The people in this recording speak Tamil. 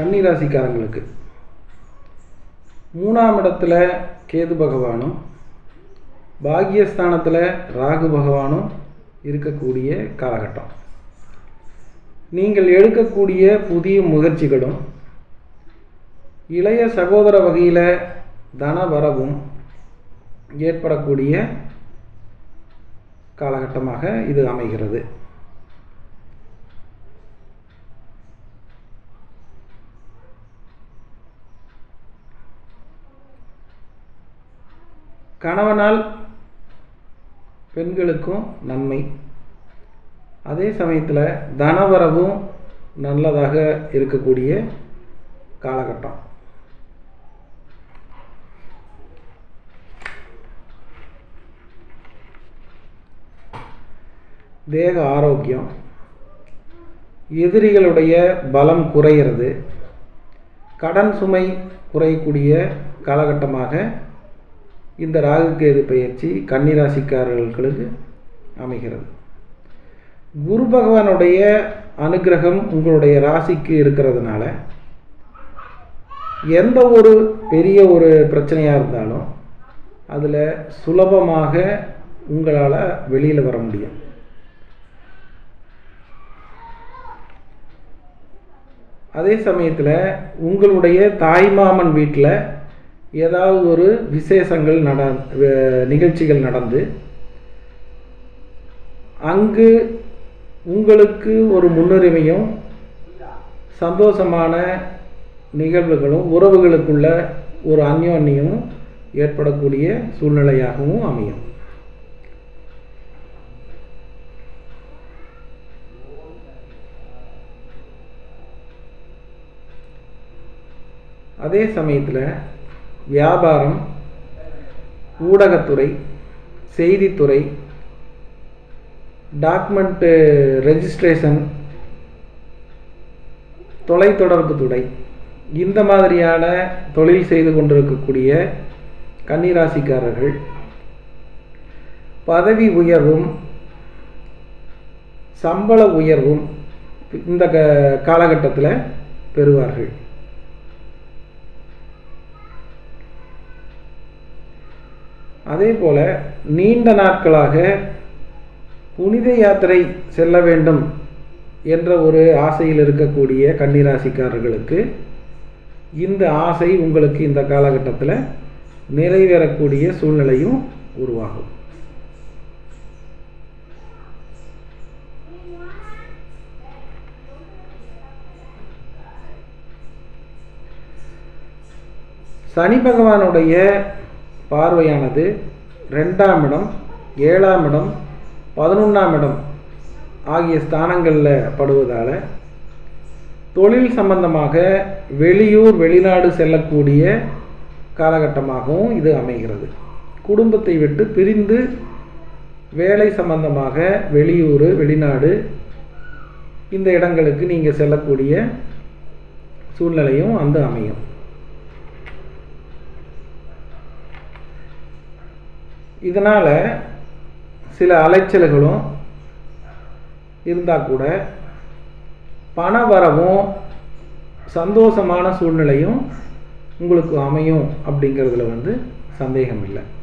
கன்னிராசிக்காரங்களுக்கு மூணாம் இடத்துல கேது பகவானும் பாக்கியஸ்தானத்தில் ராகு பகவானும் இருக்கக்கூடிய காலகட்டம் நீங்கள் எடுக்கக்கூடிய புதிய முயற்சிகளும் இளைய சகோதர வகையில் தன வரவும் ஏற்படக்கூடிய காலகட்டமாக இது அமைகிறது கணவனால் பெண்களுக்கும் நன்மை அதே சமயத்தில் தனவரவும் நல்லதாக இருக்கக்கூடிய காலகட்டம் தேக ஆரோக்கியம் எதிரிகளுடைய பலம் குறைகிறது கடன் சுமை குறையக்கூடிய காலகட்டமாக இந்த ராகுகேது பயிற்சி கன்னிராசிக்காரர்களுக்கு அமைகிறது குரு பகவானுடைய அனுகிரகம் உங்களுடைய ராசிக்கு இருக்கிறதுனால எந்த ஒரு பெரிய ஒரு பிரச்சனையாக இருந்தாலும் அதில் சுலபமாக உங்களால் வெளியில் வர முடியும் அதே சமயத்தில் உங்களுடைய தாய்மாமன் வீட்டில் ஏதாவது ஒரு விசேஷங்கள் நட நிகழ்ச்சிகள் நடந்து அங்கு உங்களுக்கு ஒரு முன்னுரிமையும் சந்தோஷமான நிகழ்வுகளும் உறவுகளுக்குள்ள ஒரு அந்யோன்யமும் ஏற்படக்கூடிய சூழ்நிலையாகவும் அமையும் அதே சமயத்தில் வியாபாரம் ஊடகத்துறை செய்தித்துறை டாக்குமெண்ட்டு ரெஜிஸ்ட்ரேஷன் தொலைத்தொடர்பு துறை இந்த மாதிரியான தொழில் செய்து கொண்டிருக்கக்கூடிய கன்னிராசிக்காரர்கள் பதவி உயர்வும் சம்பள உயர்வும் இந்த க காலகட்டத்தில் பெறுவார்கள் அதே போல் நீண்ட நாட்களாக புனித யாத்திரை செல்ல வேண்டும் என்ற ஒரு ஆசையில் இருக்கக்கூடிய கன்னிராசிக்காரர்களுக்கு இந்த ஆசை உங்களுக்கு இந்த காலகட்டத்தில் நிறைவேறக்கூடிய சூழ்நிலையும் உருவாகும் சனி பகவானுடைய பார்வையானது ரெண்டாம் இடம் ஏழாம் இடம் பதினொன்றாம் இடம் ஆகிய ஸ்தானங்களில் படுவதால் தொழில் சம்பந்தமாக வெளியூர் வெளிநாடு செல்லக்கூடிய காலகட்டமாகவும் இது அமைகிறது குடும்பத்தை விட்டு பிரிந்து வேலை சம்பந்தமாக வெளியூர் வெளிநாடு இந்த இடங்களுக்கு நீங்கள் செல்லக்கூடிய சூழ்நிலையும் வந்து அமையும் இதனால் சில அலைச்சல்களும் இருந்தால் கூட பண வரவும் சந்தோஷமான சூழ்நிலையும் உங்களுக்கு அமையும் அப்படிங்கிறதுல வந்து சந்தேகம் இல்லை